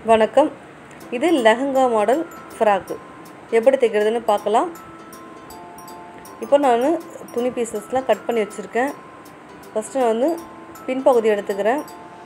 வணக்கம் இது lehenga model frock எப்படி தைக்கிறதுன்னு பார்க்கலாம் இப்போ நான் துணி பீசஸ்லாம் கட் பண்ணி வச்சுருக்கேன் ஃபஸ்ட்டு நான் வந்து பின்பகுதி எடுத்துக்கிறேன்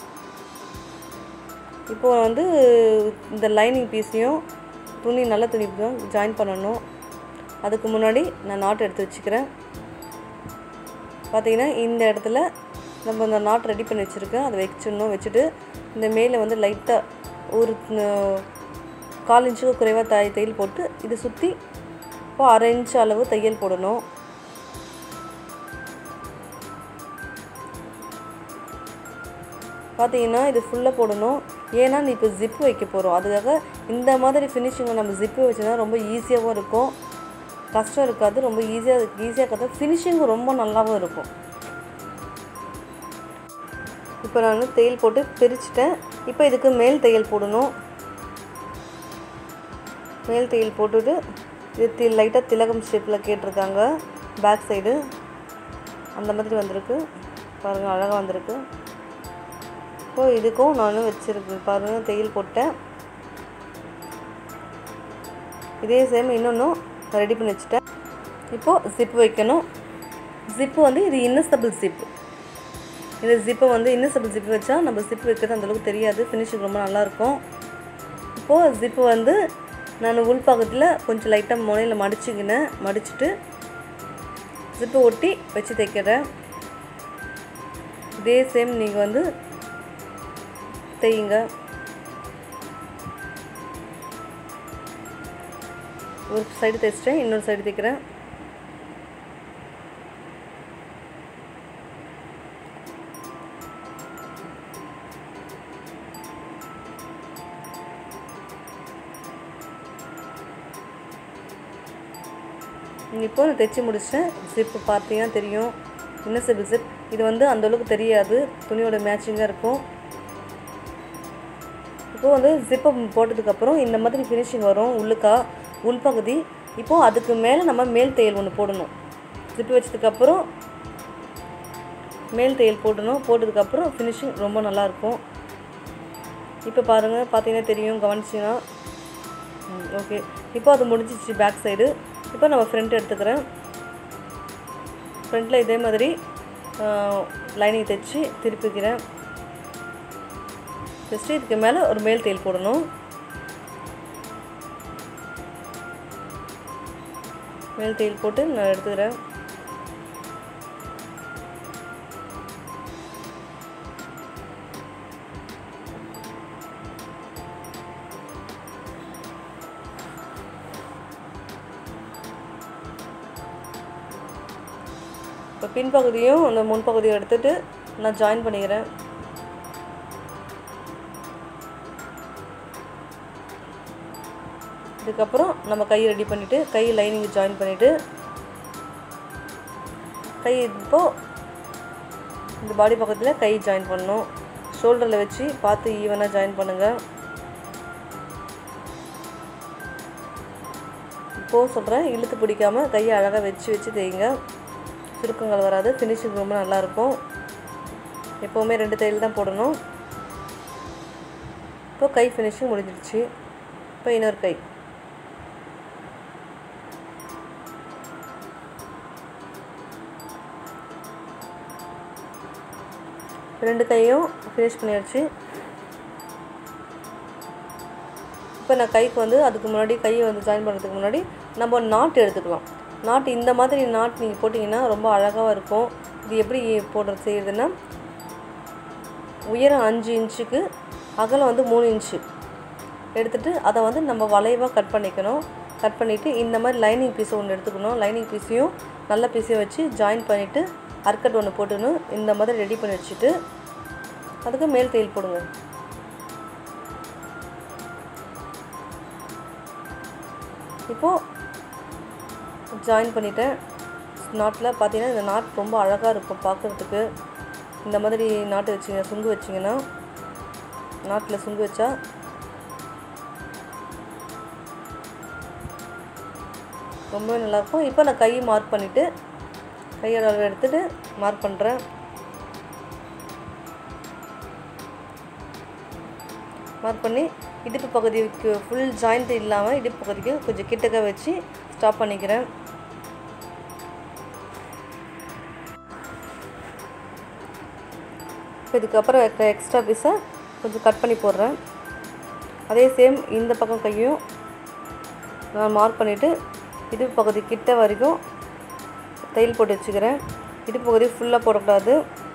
இப்போ வந்து இந்த லைனிங் பீஸையும் துணி நல்ல துணிக்கும் ஜாயின் பண்ணணும் அதுக்கு முன்னாடி நான் நாட்டு எடுத்து வச்சுக்கிறேன் பார்த்தீங்கன்னா இந்த இடத்துல நம்ம இந்த நாட் ரெடி பண்ணி வச்சுருக்கேன் அதை வச்சிடணும் வச்சுட்டு இந்த மேலே வந்து லைட்டாக ஒரு அஹ், கால் இன்ச்சுக்கு குறைவாக தை தையல் போட்டு இதை சுற்றி இப்போ அரை இன்ச் அளவு தையல் போடணும் பார்த்தீங்கன்னா இது ஃபுல்லாக போடணும் ஏன்னா நீ இப்போ ஜிப்பு வைக்க போகிறோம் அதுக்காக இந்த மாதிரி ஃபினிஷிங்கை நம்ம ஜிப்பு வச்சோன்னா ரொம்ப ஈஸியாகவும் இருக்கும் கஷ்டம் இருக்காது ரொம்ப ஈஸியாக ஈஸியாக இருக்காது ஃபினிஷிங்கும் ரொம்ப நல்லாவும் இருக்கும் இப்போ நான் தையல் போட்டு பிரிச்சுட்டேன் இப்போ இதுக்கு மேல் தையல் போடணும் மேல் தையல் போட்டுட்டு இது தி லைட்டாக திலகம் ஷேப்பில் கேட்டிருக்காங்க பேக் சைடு அந்த மாதிரி வந்திருக்கு பாருங்கள் அழகாக வந்திருக்கு இப்போ இதுக்கும் நான் வச்சுருக்கேன் பாருங்கள் தையல் போட்டேன் இதே சேம் இன்னொன்றும் ரெடி பண்ணி வச்சுட்டேன் இப்போது ஜிப்பு வைக்கணும் ஜிப்பு வந்து இது இன்னசபிள் ஜிப்பு இந்த ஜிப்பை வந்து இன்னசபிள் ஜிப்பு வச்சா நம்ம ஜிப்பு வைக்கிறது அந்தளவுக்கு தெரியாது ஃபினிஷிங் ரொம்ப நல்லாயிருக்கும் இப்போது ஜிப்பு வந்து நான் உள்பக்கத்தில் கொஞ்சம் லைட்டாக முனையில் மடிச்சுக்கினேன் மடிச்சுட்டு ஜிப்பை ஒட்டி வச்சு தைக்கிறேன் இதே சேம் நீங்கள் வந்து தையுங்க ஒரு சைடு தைச்சிட்டேன் இன்னொரு சைடு தைக்கிறேன் இப்போ நான் தைச்சி முடிச்சிட்டேன் ஜிப்பு பார்த்தீங்கன்னா தெரியும் என்ன சிப்பு ஜிப் இது வந்து அந்த அளவுக்கு தெரியாது துணியோட மேட்சிங்காக இருக்கும் இப்போ வந்து ஜிப்பை போட்டதுக்கப்புறம் இந்த மாதிரி ஃபினிஷிங் வரும் உள்ளுக்கா உள்பகுதி இப்போது அதுக்கு மேலே நம்ம மேல் தையல் ஒன்று போடணும் ஜிப்பு வச்சதுக்கப்புறம் மேல் தையல் போடணும் போட்டதுக்கப்புறம் ஃபினிஷிங் ரொம்ப நல்லாயிருக்கும் இப்போ பாருங்கள் பார்த்தீங்கன்னா தெரியும் கவனிச்சிங்கன்னா ஓகே இப்போ அது முடிஞ்சிச்சு பேக் சைடு இப்போ நம்ம ஃப்ரண்ட் எடுத்துக்கிறேன் ஃப்ரண்ட்டில் இதே மாதிரி லைனிங் தைச்சி திருப்பிக்கிறேன் ஜஸ்ட்டு இதுக்கு மேலே ஒரு மேல் தையல் போடணும் மேல் தையல் போட்டு நான் எடுத்துக்கிறேன் இப்போ பின்பகுதியும் அந்த முன்பகுதியும் எடுத்துட்டு நான் ஜாயின் பண்ணிக்கிறேன் இதுக்கப்புறம் நம்ம கை ரெடி பண்ணிவிட்டு கை லைனிங் ஜாயின் பண்ணிவிட்டு கை இப்போது இந்த பாடி பக்கத்தில் கை ஜாயின் பண்ணணும் ஷோல்டரில் வச்சு பார்த்து ஈவனாக ஜாயின் பண்ணுங்கள் இப்போது சொல்கிறேன் இழுத்து பிடிக்காம கையை அழகாக வச்சு வச்சு தேய்ங்க சுருக்கங்கள் வராது ஃபினிஷிங் ரொம்ப நல்லாயிருக்கும் எப்போவுமே ரெண்டு தையல் தான் போடணும் இப்போ கை ஃபினிஷிங் முடிஞ்சிடுச்சு இப்போ இன்னொரு கை ரெண்டு கையும் ஃபினிஷ் பண்ணியாச்சு இப்போ நான் கைக்கு வந்து அதுக்கு முன்னாடி கையை வந்து ஜாயின் பண்ணுறதுக்கு முன்னாடி நம்ம நாட் எடுத்துக்கலாம் நாட் இந்த மாதிரி நாட் நீங்கள் போட்டிங்கன்னா ரொம்ப அழகாக இருக்கும் இது எப்படி போடுறது செய்யுதுன்னா உயரம் அஞ்சு இன்ச்சுக்கு அகலம் வந்து மூணு இன்ச்சு எடுத்துகிட்டு அதை வந்து நம்ம வளைவாக கட் பண்ணிக்கணும் கட் பண்ணிவிட்டு இந்த மாதிரி லைனிங் பீஸை ஒன்று எடுத்துக்கணும் லைனிங் பீஸையும் நல்ல பீஸையும் வச்சு ஜாயின் பண்ணிவிட்டு அர்க்கட் ஒன்று போட்டுக்கணும் இந்த மாதிரி ரெடி பண்ணி வச்சுட்டு அதுக்கு மேல் தையல் போடுங்க இப்போது ஜாயின் பண்ணிட்டேன் நாட்டில் பார்த்தீங்கன்னா இந்த நாட் ரொம்ப அழகாக இருக்கும் பார்க்குறதுக்கு இந்த மாதிரி நாட்டு வச்சிங்க சுங்கு வச்சிங்கன்னா நாட்டில் சுங்கு வச்சா ரொம்பவே நல்லாயிருக்கும் இப்போ நான் கையை மார்க் பண்ணிவிட்டு கையோட அளவு எடுத்துகிட்டு மார்க் பண்ணுறேன் மார்க் பண்ணி இடுப்பு பகுதிக்கு ஃபுல் ஜாயிண்ட் இல்லாமல் இடுப்பு பகுதிக்கு கொஞ்சம் கிட்டக்க வச்சு ஸ்டாப் பண்ணிக்கிறேன் இப்போ இதுக்கப்புறம் வைக்கிற எக்ஸ்ட்ரா பீஸை கொஞ்சம் கட் பண்ணி போடுறேன் அதே சேம் இந்த பக்கம் கையும் நான் மார்க் பண்ணிவிட்டு இடுப்பு பகுதி கிட்ட வரைக்கும் தையல் போட்டு வச்சுக்கிறேன் இடுப்பு பகுதி ஃபுல்லாக போடக்கூடாது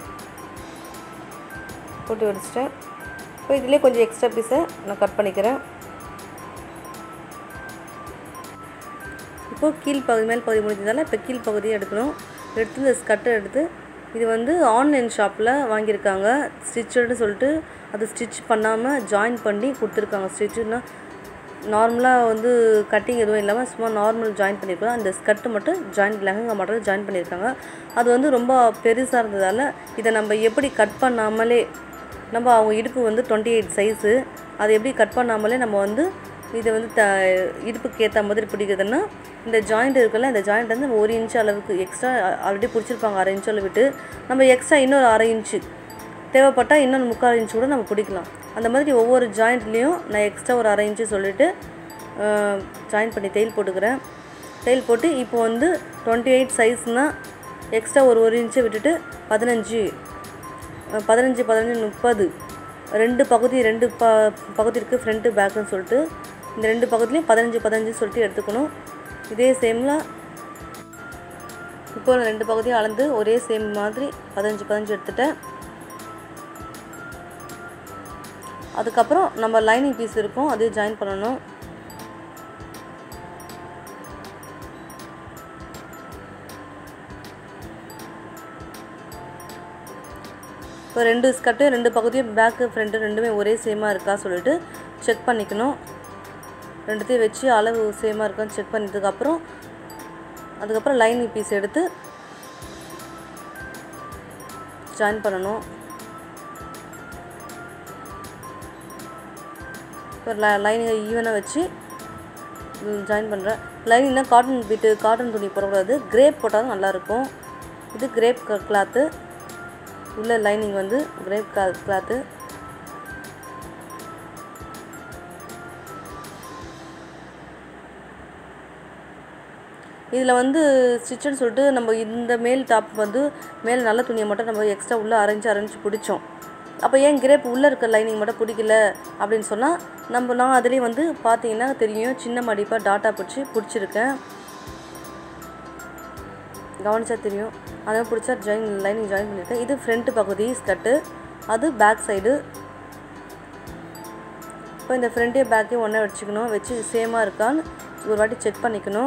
போட்டு வச்சுட்டேன் இப்போ இதிலே கொஞ்சம் எக்ஸ்ட்ரா பீஸை நான் கட் பண்ணிக்கிறேன் இப்போது கீழ் பகுதி மேல் பகுதி முடிஞ்சதால் இப்போ கீழ் பகுதியை எடுக்கணும் எடுத்து இந்த ஸ்கர்ட்டை எடுத்து இது வந்து ஆன்லைன் ஷாப்பில் வாங்கியிருக்காங்க ஸ்டிச்சுன்னு சொல்லிட்டு அது ஸ்டிச் பண்ணாமல் ஜாயின் பண்ணி கொடுத்துருக்காங்க ஸ்டிச்சுன்னா நார்மலாக வந்து கட்டிங் எதுவும் இல்லாமல் சும்மா நார்மல் ஜாயின் பண்ணியிருக்கோம் அந்த ஸ்கர்ட்டு மட்டும் ஜாயின் லெஹங்கா மாடல் ஜாயின் பண்ணியிருக்காங்க அது வந்து ரொம்ப பெருசாக இருந்ததால் இதை நம்ம எப்படி கட் பண்ணாமலே நம்ம அவங்க இடுப்பு வந்து டுவெண்ட்டி எயிட் சைஸு அதை எப்படி கட் பண்ணாமலே நம்ம வந்து இதை வந்து த இடுப்புக்கு ஏற்ற மாதிரி பிடிக்குதுன்னா இந்த ஜாயிண்ட் இருக்குல்ல இந்த ஜாயிண்ட் வந்து நம்ம ஒரு இன்ச் அளவுக்கு எக்ஸ்ட்ரா ஆல்ரெடி பிடிச்சிருப்பாங்க அரை இன்ச் அளவிட்டு நம்ம எக்ஸ்ட்ரா இன்னொரு அரை இன்ச்சு தேவைப்பட்டால் இன்னொன்று முக்கால் இன்ச்சு கூட நம்ம பிடிக்கலாம் அந்த மாதிரி ஒவ்வொரு ஜாயிண்ட்லேயும் நான் எக்ஸ்ட்ரா ஒரு அரை இன்ச்சு சொல்லிவிட்டு ஜாயின் பண்ணி தையல் போட்டுக்கிறேன் தையல் போட்டு இப்போ வந்து டுவெண்ட்டி எயிட் சைஸ்னால் எக்ஸ்ட்ரா ஒரு ஒரு இன்ச்சை விட்டுட்டு பதினஞ்சு அஹ் பதினஞ்சு பதினஞ்சு முப்பது ரெண்டு பகுதி ரெண்டு ப பகுதி இருக்குது ஃப்ரண்ட்டு பேக்குன்னு சொல்லிட்டு இந்த ரெண்டு பகுதிலையும் பதினஞ்சு பதினஞ்சு சொல்லிட்டு எடுத்துக்கணும் இதே சேமில் இப்போ நான் ரெண்டு பகுதியும் அளந்து ஒரே சேம் மாதிரி பதினஞ்சு பதினஞ்சு எடுத்துட்டேன் அதுக்கப்புறம் நம்ம லைனிங் பீஸ் இருக்கும் அதையும் ஜாயின் பண்ணணும் இப்போ ரெண்டு ஸ்கர்ட்டு ரெண்டு பகுதியும் பேக்கு ஃப்ரண்ட்டு ரெண்டுமே ஒரே சேமாக இருக்கா சொல்லிட்டு செக் பண்ணிக்கணும் ரெண்டுத்தையும் வச்சு அளவு சேமாக இருக்கான்னு செக் பண்ணதுக்கப்புறம் அதுக்கப்புறம் லைனிங் பீஸ் எடுத்து ஜாயின் பண்ணணும் இப்போ லைனிங்கை ஈவனாக வச்சு ஜாயின் பண்ணுறேன் லைனிங்னா காட்டன் பீட்டு காட்டன் துணி போடக்கூடாது கிரேப் போட்டால் நல்லாயிருக்கும் இது கிரேப் கிளாத்து உள்ள லைனிங் வந்து கிரேப் கிளா கிளாத்து இதில் வந்து ஸ்டிச்சுன்னு சொல்லிட்டு நம்ம இந்த மேல் டாப் வந்து மேல் நல்ல துணியை மட்டும் நம்ம எக்ஸ்ட்ரா உள்ளே அரைஞ்சு அரைஞ்சு பிடிச்சோம் அப்போ ஏன் கிரேப் உள்ளே இருக்க லைனிங் மட்டும் பிடிக்கல அப்படின்னு சொன்னால் நம்ம நான் அதுலேயும் வந்து பார்த்தீங்கன்னா தெரியும் சின்ன மடிப்பாக டாட்டா பிடிச்சி பிடிச்சிருக்கேன் கவனிச்சா தெரியும் அதனால் பிடிச்சா ஜாயின் லைனிங் ஜாயின் பண்ணியிருக்கேன் இது ஃப்ரண்ட் பகுதி ஸ்கர்ட்டு அது பேக் சைடு இப்போ இந்த ஃப்ரண்ட்டையும் பேக்கையும் ஒன்றா வச்சுக்கணும் வச்சு சேமாக இருக்கான்னு ஒரு வாட்டி செக் பண்ணிக்கணும்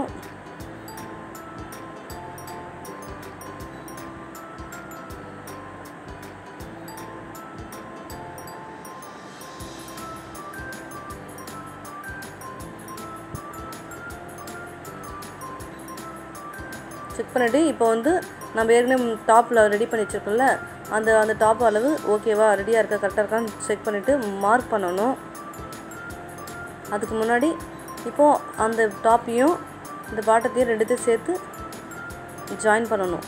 செக் பண்ணிவிட்டு இப்போ வந்து நம்ம ஏற்கனவே டாப்பில் ரெடி பண்ணி வச்சுருக்கோம்ல அந்த அந்த டாப் அளவு ஓகேவா ரெடியாக இருக்கா கரெக்டாக இருக்கான்னு செக் பண்ணிவிட்டு மார்க் பண்ணணும் அதுக்கு முன்னாடி இப்போது அந்த டாப்பையும் இந்த பாட்டத்தையும் ரெண்டுத்தையும் சேர்த்து ஜாயின் பண்ணணும்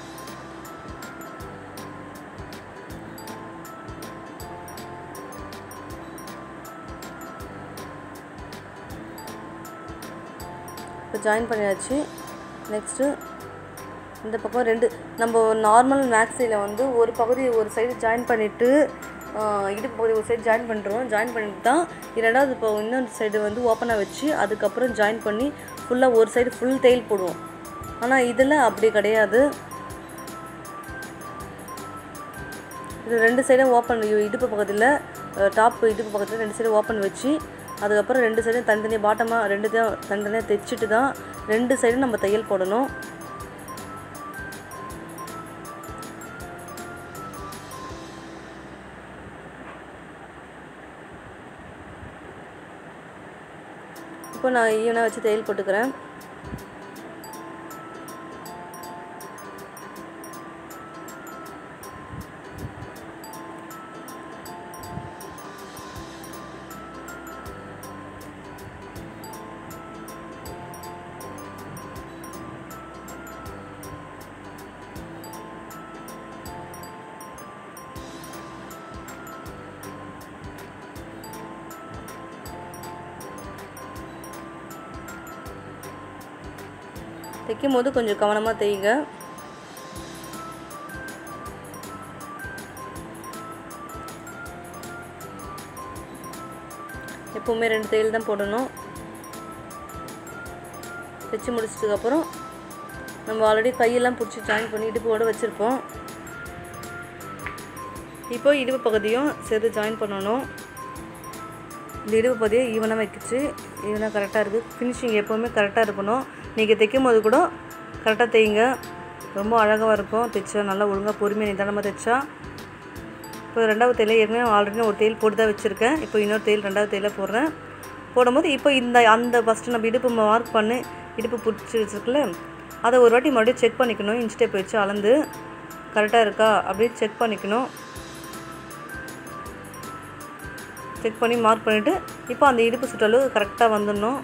இப்போ ஜாயின் பண்ணியாச்சு நெக்ஸ்ட்டு இந்த பக்கம் ரெண்டு நம்ம நார்மல் மேக்ஸியில் வந்து ஒரு பகுதி ஒரு சைடு ஜாயின் பண்ணிவிட்டு இடுப்பு பகுதி ஒரு சைடு ஜாயின் பண்ணுறோம் ஜாயின் பண்ணிட்டு தான் இரண்டாவது இப்போ இன்னொரு சைடு வந்து ஓப்பனாக வச்சு அதுக்கப்புறம் ஜாயின் பண்ணி ஃபுல்லாக ஒரு சைடு ஃபுல் தையல் போடுவோம் ஆனால் இதில் அப்படி கிடையாது இது ரெண்டு சைடும் ஓப்பன் இடுப்பு பக்கத்தில் டாப் இடுப்பு பக்கத்தில் ரெண்டு சைடும் ஓப்பன் வச்சு அதுக்கப்புறம் ரெண்டு சைடும் தனித்தனியாக பாட்டமாக ரெண்டுத்தையும் தனித்தனியாக தைச்சிட்டு தான் ரெண்டு சைடும் நம்ம தையல் போடணும் இப்போ நான் ஈவனாக வச்சு தையல் போட்டுக்கிறேன் தைக்கும் போது கொஞ்சம் கவனமாக தையுங்க எப்போவுமே ரெண்டு தையல் தான் போடணும் தைச்சு முடிச்சதுக்கப்புறம் நம்ம ஆல்ரெடி கையெல்லாம் பிடிச்சி ஜாயின் பண்ணி இடுப்போட வச்சுருப்போம் இப்போ இடுப்பு பகுதியும் சேர்த்து ஜாயின் பண்ணணும் இந்த இடுப்பு பகுதியை ஈவனாக வைக்கிச்சு ஈவனாக கரெக்டாக இருக்குது ஃபினிஷிங் எப்போவுமே கரெக்டாக இருக்கணும் நீங்கள் தைக்கும் போது கூட கரெக்டாக தையுங்க ரொம்ப அழகாக இருக்கும் தைச்சா நல்லா ஒழுங்காக பொறுமையாக நிதானமாக தைச்சா இப்போ ரெண்டாவது தையல் ஏற்கனவே ஆல்ரெடி ஒரு தையல் போட்டு தான் வச்சுருக்கேன் இப்போ இன்னொரு தையல் ரெண்டாவது தையல போடுறேன் போடும்போது இப்போ இந்த அந்த ஃபஸ்ட்டு நம்ம இடுப்பு மார்க் பண்ணி இடுப்பு பிடிச்சி வச்சுருக்குல்ல அதை ஒரு வாட்டி மறுபடியும் செக் பண்ணிக்கணும் இன்ச் டேப் வச்சு அளந்து கரெக்டாக இருக்கா அப்படியே செக் பண்ணிக்கணும் செக் பண்ணி மார்க் பண்ணிவிட்டு இப்போ அந்த இடுப்பு சுற்றளவு கரெக்டாக வந்துடணும்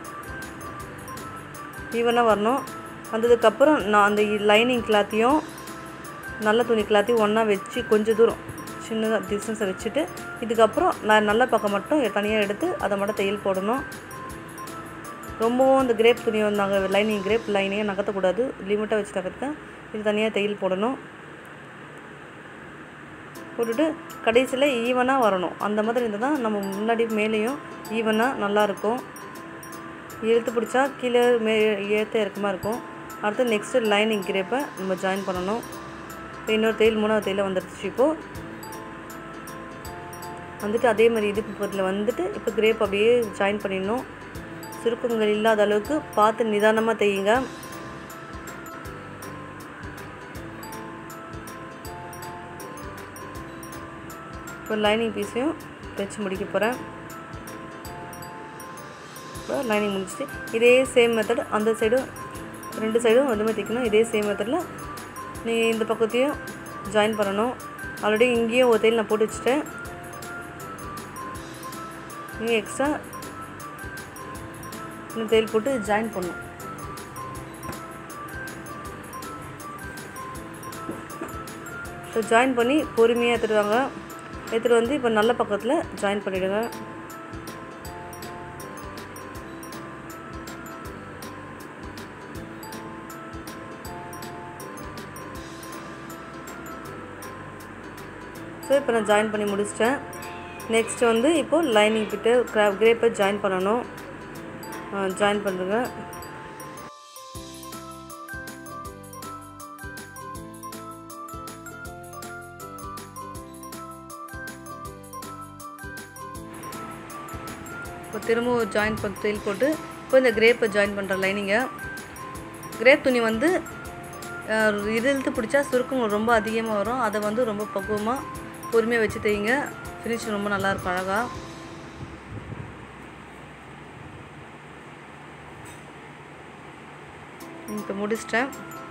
ஈவனாக வரணும் வந்ததுக்கப்புறம் நான் அந்த லைனிங் கிளாத்தையும் நல்ல துணி கிளாத்தையும் ஒன்றா வச்சு கொஞ்சம் தூரம் சின்னதாக டிஸ்டன்ஸை வச்சுட்டு இதுக்கப்புறம் நான் நல்ல பக்கம் மட்டும் தனியாக எடுத்து அதை மட்டும் தையல் போடணும் ரொம்பவும் இந்த கிரேப் துணியை வந்து நாங்கள் லைனிங் கிரேப் லைனிங்கை நகர்த்தக்கூடாது லிமிட்டாக வச்சு நகர்த்தேன் இது தனியாக தையல் போடணும் போட்டுட்டு கடைசியில் ஈவனாக வரணும் அந்த மாதிரி இருந்தால் தான் நம்ம முன்னாடி மேலேயும் ஈவனாக நல்லாயிருக்கும் இழுத்து பிடிச்சா கீழே மே ஏற்ற இறக்கமாக இருக்கும் அடுத்து நெக்ஸ்ட்டு லைனிங் கிரேப்பை நம்ம ஜாயின் பண்ணணும் இப்போ இன்னொரு தையல் மூணாவது தையல வந்துடுச்சு இப்போது வந்துட்டு அதே மாதிரி இடுப்பு பகுதியில் வந்துட்டு இப்போ கிரேப் அப்படியே ஜாயின் பண்ணிடணும் சுருக்கங்கள் இல்லாத அளவுக்கு பார்த்து நிதானமாக தையுங்க இப்போ லைனிங் பீஸையும் தைச்சு முடிக்க போகிறேன் இப்போ லைனிங் முடிச்சுட்டு இதே சேம் மெத்தட் அந்த சைடும் ரெண்டு சைடும் வந்து மாதிரி தைக்கணும் இதே சேம் மெத்தடில் நீங்கள் இந்த பக்கத்தையும் ஜாயின் பண்ணணும் ஆல்ரெடி இங்கேயும் ஒரு தையல் நான் போட்டு வச்சுட்டேன் இங்கே எக்ஸ்ட்ரா இன்னும் தையல் போட்டு ஜாயின் பண்ணணும் இப்போ ஜாயின் பண்ணி பொறுமையாக எடுத்துகிட்டு வாங்க எடுத்துகிட்டு வந்து இப்போ நல்ல பக்கத்தில் ஜாயின் பண்ணிவிடுங்க ஸோ இப்போ நான் ஜாயின் பண்ணி முடிச்சிட்டேன் நெக்ஸ்ட் வந்து இப்போது லைனிங் கிட்ட கிராப் கிரேப்பை ஜாயின் பண்ணணும் ஜாயின் பண்ணுறேங்க இப்போ திரும்பவும் ஜாயின் பண்ண தையல் போட்டு இப்போ இந்த கிரேப்பை ஜாயின் பண்ணுற லைனிங்கை கிரேப் துணி வந்து அஹ், இது இழுத்து பிடிச்சா சுருக்கம் ரொம்ப அதிகமாக வரும் அதை வந்து ரொம்ப பக்குவமாக பொறுமையாக வச்சு தைங்க ஃபினிஷிங் ரொம்ப நல்லாயிருக்கும் அழகாக இப்போ முடிச்சிட்டேன்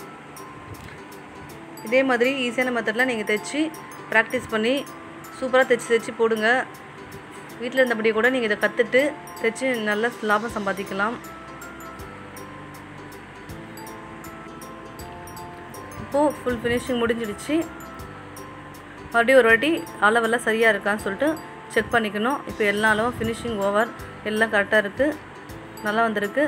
இதே மாதிரி ஈஸியான மெத்தடில் நீங்கள் தைச்சி ப்ராக்டிஸ் பண்ணி சூப்பராக தைச்சி தைச்சி போடுங்க வீட்டில் இருந்தபடியே கூட நீங்கள் இதை கற்றுட்டு தைச்சி நல்ல லாபம் சம்பாதிக்கலாம் இப்போது ஃபுல் ஃபினிஷிங் முடிஞ்சிடுச்சு மறுபடியும் ஒரு வாட்டி அளவெல்லாம் சரியாக இருக்கான்னு சொல்லிட்டு செக் பண்ணிக்கணும் இப்போ எல்லா அளவும் ஃபினிஷிங் ஓவர் எல்லாம் கரெக்டாக இருக்குது நல்லா வந்திருக்கு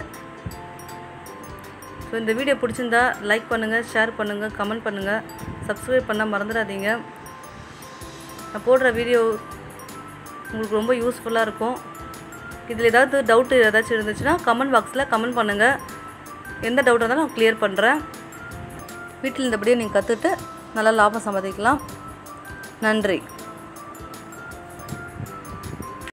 ஸோ இந்த வீடியோ பிடிச்சிருந்தா லைக் பண்ணுங்கள் ஷேர் பண்ணுங்கள் கமெண்ட் பண்ணுங்கள் சப்ஸ்கிரைப் பண்ண மறந்துடாதீங்க நான் போடுற வீடியோ உங்களுக்கு ரொம்ப யூஸ்ஃபுல்லாக இருக்கும் இதில் ஏதாவது டவுட்டு ஏதாச்சும் இருந்துச்சுன்னா கமெண்ட் பாக்ஸில் கமெண்ட் பண்ணுங்கள் எந்த டவுட்டாக இருந்தாலும் நான் க்ளியர் பண்ணுறேன் வீட்டில் இருந்தபடியே நீங்கள் கற்றுட்டு நல்லா லாபம் சம்பாதிக்கலாம் நன்றி